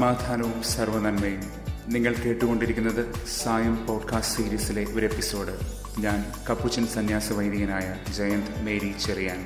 സമാധാനവും സർവനന്മയും നിങ്ങൾ കേട്ടുകൊണ്ടിരിക്കുന്നത് സായം പോഡ്കാസ്റ്റ് സീരീസിലെ ഒരു എപ്പിസോഡ് ഞാൻ കപ്പുച്ചൻ സന്യാസ വൈദികനായ ജയന്ത് മേരി ചെറിയാൻ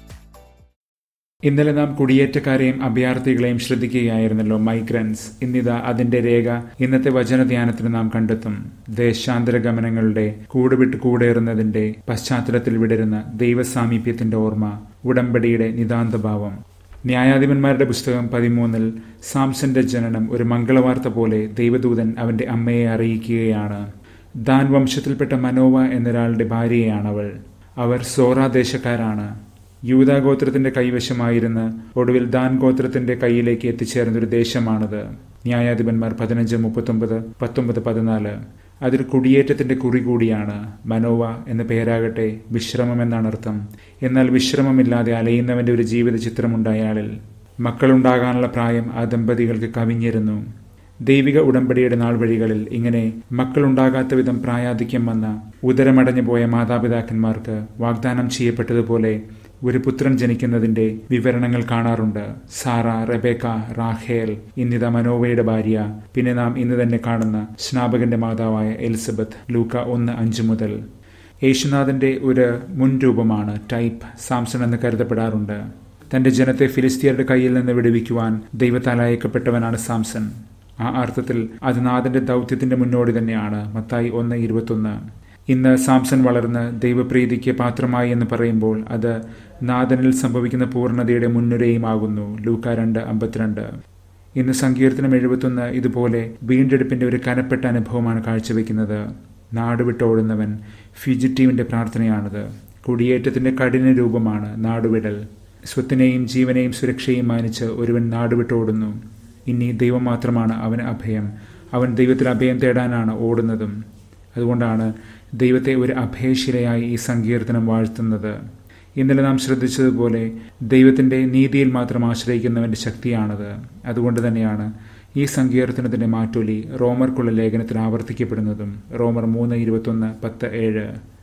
ഇന്നലെ നാം കുടിയേറ്റക്കാരെയും അഭയാർത്ഥികളെയും ശ്രദ്ധിക്കുകയായിരുന്നല്ലോ മൈഗ്രൻസ് ഇന്നിതാ അതിന്റെ രേഖ ഇന്നത്തെ വചനധ്യാനത്തിന് നാം കണ്ടെത്തും ദേശാന്തര ഗമനങ്ങളുടെ കൂടുവിട്ട് കൂടേറുന്നതിന്റെ പശ്ചാത്തലത്തിൽ വിടരുന്ന ദൈവസാമീപ്യത്തിന്റെ ഓർമ്മ ഉടമ്പടിയുടെ നിതാന്തഭാവം ന്യായാധിപന്മാരുടെ പുസ്തകം പതിമൂന്നിൽ സാംസന്റെ ജനനം ഒരു മംഗളവാർത്ത പോലെ ദൈവദൂതൻ അവന്റെ അമ്മയെ അറിയിക്കുകയാണ് ദാൻ വംശത്തിൽപ്പെട്ട മനോവ എന്നൊരാളുടെ ഭാര്യയാണ് അവർ സോറ ദേശക്കാരാണ് യൂതാഗോത്രത്തിന്റെ കൈവശമായിരുന്ന് ഒടുവിൽ ദാൻ ഗോത്രത്തിന്റെ കയ്യിലേക്ക് എത്തിച്ചേർന്ന ഒരു ദേശമാണിത് ന്യായാധിപന്മാർ പതിനഞ്ച് മുപ്പത്തൊമ്പത് പത്തൊമ്പത് പതിനാല് അതിൽ കുടിയേറ്റത്തിന്റെ കുറി കൂടിയാണ് മനോവ എന്ന പേരാകട്ടെ വിശ്രമം എന്നാണ് അർത്ഥം എന്നാൽ വിശ്രമമില്ലാതെ അലയുന്നവന്റെ ഒരു ജീവിത ചിത്രമുണ്ട് അയാളിൽ മക്കളുണ്ടാകാനുള്ള പ്രായം ആ ദമ്പതികൾക്ക് കവിഞ്ഞിരുന്നു ദൈവിക ഉടമ്പടിയുടെ നാൾ വഴികളിൽ ഇങ്ങനെ മക്കളുണ്ടാകാത്ത വിധം പ്രായാധിക്യം വന്ന ഉദരമടഞ്ഞു പോയ മാതാപിതാക്കന്മാർക്ക് വാഗ്ദാനം ചെയ്യപ്പെട്ടതുപോലെ ഒരു പുത്രൻ ജനിക്കുന്നതിന്റെ വിവരണങ്ങൾ കാണാറുണ്ട് സാറ റെബേക്ക റാഹേൽ ഇന്നിത മനോവയുടെ ഭാര്യ പിന്നെ നാം ഇന്ന് തന്നെ കാണുന്ന സ്നാപകന്റെ മാതാവായ എലിസബത്ത് ലൂക്ക ഒന്ന് അഞ്ചു മുതൽ യേശുനാഥന്റെ ഒരു മുൻരൂപമാണ് ടൈപ്പ് സാംസൺ എന്ന് കരുതപ്പെടാറുണ്ട് തന്റെ ജനത്തെ ഫിലിസ്തീയരുടെ കയ്യിൽ നിന്ന് വിടുവിക്കുവാൻ ദൈവത്താൽ അയക്കപ്പെട്ടവനാണ് സാംസൺ ആ അർത്ഥത്തിൽ അത് നാഥന്റെ ദൗത്യത്തിന്റെ മുന്നോടി തന്നെയാണ് മത്തായി ഒന്ന് ഇരുപത്തൊന്ന് ഇന്ന് സാംസൺ വളർന്ന് ദൈവപ്രീതിക്ക് പാത്രമായി എന്ന് പറയുമ്പോൾ അത് നാഥനിൽ സംഭവിക്കുന്ന പൂർണ്ണതയുടെ മുൻനുരയുമാകുന്നു ലൂക്ക രണ്ട് അമ്പത്തിരണ്ട് ഇന്ന് സങ്കീർത്തനം എഴുപത്തൊന്ന് ഇതുപോലെ വീണ്ടെടുപ്പിന്റെ ഒരു കനപ്പെട്ട അനുഭവമാണ് കാഴ്ചവെക്കുന്നത് നാട് വിട്ടോടുന്നവൻ ഫ്യൂജിറ്റീവിന്റെ പ്രാർത്ഥനയാണിത് കുടിയേറ്റത്തിന്റെ കഠിന രൂപമാണ് നാടുവിടൽ സ്വത്തിനെയും ജീവനെയും സുരക്ഷയും മാനിച്ച് ഒരുവൻ നാടുവിട്ടോടുന്നു ഇനി ദൈവം മാത്രമാണ് അവന് അഭയം അവൻ ദൈവത്തിൽ അഭയം തേടാനാണ് ഓടുന്നതും അതുകൊണ്ടാണ് ദൈവത്തെ ഒരു അഭയശിലയായി ഈ സങ്കീർത്തനം വാഴ്ത്തുന്നത് ഇന്നലെ നാം ശ്രദ്ധിച്ചതുപോലെ ദൈവത്തിന്റെ നീതിയിൽ മാത്രം ആശ്രയിക്കുന്നവന്റെ ശക്തിയാണത് അതുകൊണ്ട് തന്നെയാണ് ഈ സങ്കീർത്തനത്തിന്റെ മാറ്റൊലി റോമർക്കുള്ള ലേഖനത്തിൽ ആവർത്തിക്കപ്പെടുന്നതും റോമർ മൂന്ന് ഇരുപത്തൊന്ന് പത്ത് ഏഴ്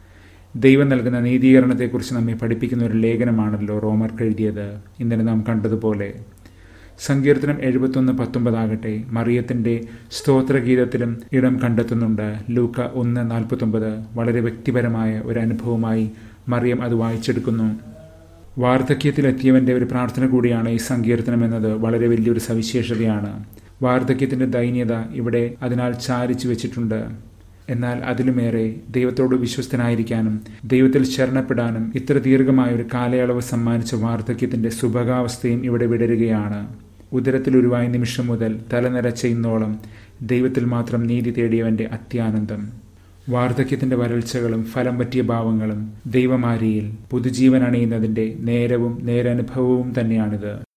ദൈവം നൽകുന്ന നീതീകരണത്തെക്കുറിച്ച് നമ്മെ പഠിപ്പിക്കുന്ന ഒരു ലേഖനമാണല്ലോ റോമർക്ക് എഴുതിയത് ഇന്നലെ നാം കണ്ടതുപോലെ സങ്കീർത്തനം എഴുപത്തൊന്ന് പത്തൊമ്പതാകട്ടെ മറിയത്തിന്റെ സ്തോത്രഗീതത്തിലും ഇടം കണ്ടെത്തുന്നുണ്ട് ലൂക്ക ഒന്ന് നാൽപ്പത്തൊമ്പത് വളരെ വ്യക്തിപരമായ ഒരു അനുഭവമായി മറിയം അത് വായിച്ചെടുക്കുന്നു വാർദ്ധക്യത്തിലെത്തിയവന്റെ ഒരു പ്രാർത്ഥന കൂടിയാണ് ഈ സങ്കീർത്തനം എന്നത് വളരെ വലിയൊരു സവിശേഷതയാണ് വാർദ്ധക്യത്തിന്റെ ദൈന്യത ഇവിടെ അതിനാൽ ചാരിച്ചു വെച്ചിട്ടുണ്ട് എന്നാൽ അതിലുമേറെ ദൈവത്തോട് വിശ്വസ്തനായിരിക്കാനും ദൈവത്തിൽ ശരണപ്പെടാനും ഇത്ര ദീർഘമായ ഒരു കാലയളവ് സമ്മാനിച്ച വാർദ്ധക്യത്തിന്റെ സുഭകാവസ്ഥയും ഇവിടെ വിടരുകയാണ് ഉദരത്തിൽ ഉരുവായ നിമിഷം മുതൽ തലനിരച്ച ഇന്നോളം ദൈവത്തിൽ മാത്രം നീതി തേടിയവന്റെ അത്യാനന്ദം വാർദ്ധക്യത്തിന്റെ വരൾച്ചകളും ഫലം പറ്റിയ ഭാവങ്ങളും ദൈവമാരിയിൽ പുതുജീവൻ അണിയുന്നതിന്റെ നേരവും നേരനുഭവവും തന്നെയാണിത്